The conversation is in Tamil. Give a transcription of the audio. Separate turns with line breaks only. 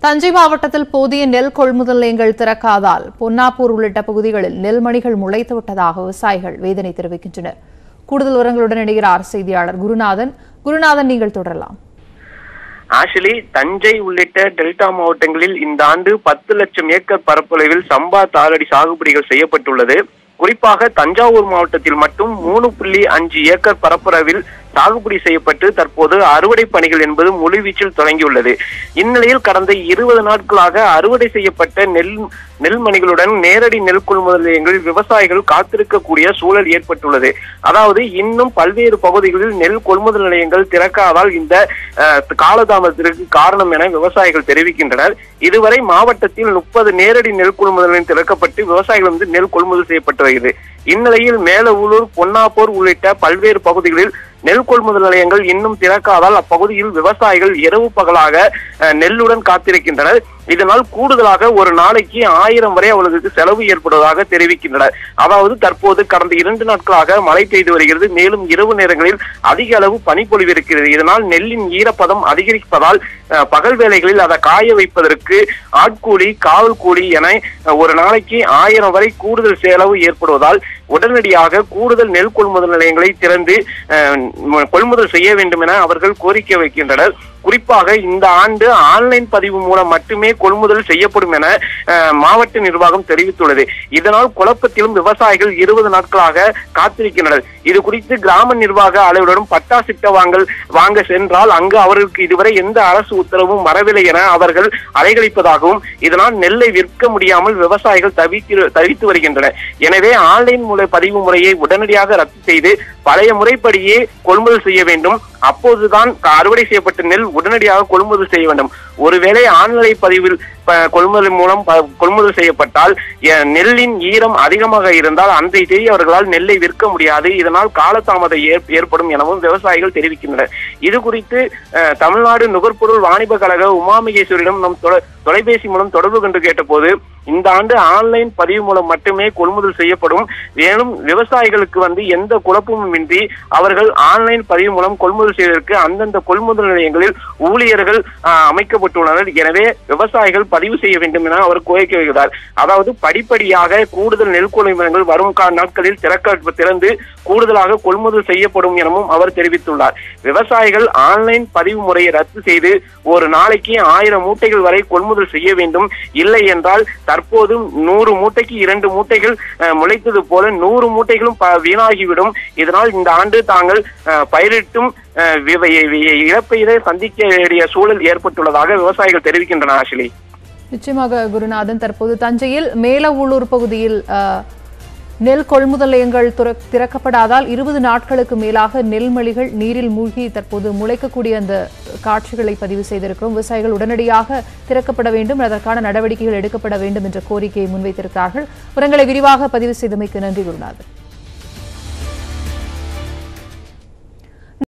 தஞ்சை மாவட்டத்தில் போதிய நெல் கொள்முதல் நிலையங்கள் திறக்காதால் பொன்னாப்பூர் உள்ளிட்ட பகுதிகளில் நெல்மணிகள் முளைத்து விட்டதாக விவசாயிகள் வேதனை தெரிவிக்கின்றனர் கூடுதல் விவரங்களுடன் இணைகிறார் செய்தியாளர் குருநாதன் குருநாதன் நீங்கள் தொடரலாம்
ஆக்சுவலி தஞ்சை உள்ளிட்ட டெல்டா மாவட்டங்களில் இந்த ஆண்டு பத்து லட்சம் ஏக்கர் பரப்பளவில் சம்பா தாளடி சாகுபடிகள் செய்யப்பட்டுள்ளது குறிப்பாக தஞ்சாவூர் மாவட்டத்தில் மட்டும் மூணு புள்ளி அஞ்சு ஏக்கர் பரப்பளவில் சாகுபடி செய்யப்பட்டு தற்போது அறுவடை பணிகள் என்பது முழுவீச்சில் தொடங்கியுள்ளது இந்நிலையில் கடந்த இருபது நாட்களாக அறுவடை செய்யப்பட்ட நெல் நெல்மணிகளுடன் நேரடி நெல் கொள்முதல் நிலையங்களில் விவசாயிகள் காத்திருக்கக்கூடிய சூழல் ஏற்பட்டுள்ளது அதாவது இன்னும் பல்வேறு பகுதிகளில் நெல் கொள்முதல் நிலையங்கள் திறக்காதால் இந்த அஹ், காலதாமதத்திற்கு காரணம் என விவசாயிகள் தெரிவிக்கின்றனர் இதுவரை மாவட்டத்தில் முப்பது நேரடி நெல் கொள்முதல் நிலையம் திறக்கப்பட்டு விவசாயிகள் வந்து நெல் கொள்முதல் செய்யப்பட்டு வருகிறது இந்நிலையில் மேலவூலூர் பொன்னாப்பூர் உள்ளிட்ட பல்வேறு பகுதிகளில் நெல் கொள்முதல் நிலையங்கள் இன்னும் திறக்காதால் அப்பகுதியில் விவசாயிகள் இரவு பகலாக அஹ், நெல்லுடன் காத்திருக்கின்றனர் இதனால் கூடுதலாக ஒரு நாளைக்கு ஆயிரம் வரை அவர்களுக்கு செலவு ஏற்படுவதாக தெரிவிக்கின்றனர் அதாவது தற்போது கடந்த இரண்டு நாட்களாக மழை பெய்து வருகிறது மேலும் இரவு நேரங்களில் அதிக அளவு பனிப்பொழிவு இருக்கிறது இதனால் நெல்லின் ஈரப்பதம் அதிகரிப்பதால் அஹ், பகல் வேளைகளில் அதை காய வைப்பதற்கு ஆட்கூலி காவல் கூலி என அஹ், ஒரு நாளைக்கு ஆயிரம் வரை கூடுதல் செலவு ஏற்படுவதால் உடனடியாக கூடுதல் நெல் கொள்முதல் நிலையங்களை திறந்து அஹ், ம- கொள்முதல் செய்ய வேண்டும் என அவர்கள் கோரிக்கை வைக்கின்றனர் குறிப்பாக இந்த ஆண்டு ஆன்லைன் பதிவு மூலம் மட்டுமே கொள்முதல் செய்யப்படும் என அஹ், மாவட்ட நிர்வாகம் தெரிவித்துள்ளது இதனால் குழப்பத்திலும் விவசாயிகள் இருபது நாட்களாக காத்திருக்கின்றனர் இது குறித்து கிராம நிர்வாக அலுவலரும் பட்டா சிட்ட வாங்கல் வாங்க சென்றால் அங்கு அவர்களுக்கு இதுவரை எந்த அரசு உத்தரவும் வரவில்லை என அவர்கள் அலைகழிப்பதாகவும் இதனால் நெல்லை விற்க முடியாமல் விவசாயிகள் தவித்து தவித்து வருகின்றனர் எனவே ஆன்லைன் முறை பதிவு முறையை உடனடியாக ரத்து செய்து பழைய முறைப்படியே கொள்முதல் செய்ய வேண்டும் அப்போதுதான் அறுவடை செய்யப்பட்ட நெல் உடனடியாக கொள்முதல் செய்ய வேண்டும் ஒருவேளை ஆன்லைன் பதிவில் ப- கொள்முதல் மூலம் ப- கொள்முதல் செய்யப்பட்டால் எ- நெல்லின் ஈரம் அதிகமாக இருந்தால் அன்றைய தேதி அவர்களால் நெல்லை விற்க முடியாது இதனால் காலதாமதம் ஏற்- ஏற்படும் எனவும் விவசாயிகள் தெரிவிக்கின்றனர் இது குறித்து அஹ், தமிழ்நாடு நுகர்பொருள் வாணிப கழக உமாமகேஸ்வரிடம் நம் தொலை- தொலைபேசி மூலம் தொடர்பு கொண்டு கேட்டபோது இந்த ஆண்டு ஆன்லைன் பதிவு மூலம் மட்டுமே கொள்முதல் செய்யப்படும் மேலும் விவசாயிகளுக்கு வந்து எந்த குழப்பமும் இன்றி அவர்கள் ஆன்லைன் பதிவு மூலம் கொள்முதல் செய்வதற்கு அந்தந்த கொள்முதல் நிலையங்களில் ஊழியர்கள் ஆஹ், அமைக்கப்பட்டுள்ளனர் எனவே விவசாயிகள் பதிவு செய்ய வேண்டும் என அவர் கோரிக்கை வைக்கிறார் அதாவது படிப்படியாக கூடுதல் நெல் கொள்முதல்கள் வரும் கா- நாட்களில் திறக்க திறந்து கூடுதலாக கொள்முதல் செய்யப்படும் எனவும் அவர் தெரிவித்துள்ளார் விவசாயிகள் ஆன்லைன் பதிவு முறையை ரத்து செய்து ஒரு நாளைக்கு ஆயிரம் மூட்டைகள் வரை கொள்முதல் செய்ய வேண்டும் இல்லை என்றால் தற்போது நூறு மூட்டைக்கு இரண்டு மூட்டைகள் அஹ், முளைத்தது போல நூறு மூட்டைகளும் ப- வீணாகிவிடும் இதனால் இந்த ஆண்டு தாங்கள் அஹ், பயிரிட்டும் அஹ், வி- வி- வி- இழப்பையிலே சந்திக்க வேண்டிய சூழல் ஏற்பட்டுள்ளதாக விவசாயிகள் தெரிவிக்கின்றனர் ஆஷிலி
நிச்சயமாக குருநாதன் தற்போது தஞ்சையில் மேலவூளூர் பகுதியில் அஹ், நெல் கொள்முதல் நிலையங்கள் துற- திறக்கப்படாதால் இருபது நாட்களுக்கு மேலாக நெல்மணிகள் நீரில் மூழ்கி தற்போது முளைக்கக்கூடிய அந்த காட்சிகளை பதிவு செய்திருக்கிறோம் விவசாயிகள் உடனடியாக திறக்கப்பட வேண்டும் அதற்கான நடவடிக்கைகள் எடுக்கப்பட வேண்டும் என்ற கோரிக்கையை முன்வைத்திருக்கிறார்கள் விவரங்களை விரிவாக பதிவு செய்தமைக்கு நன்றி குருநாதன்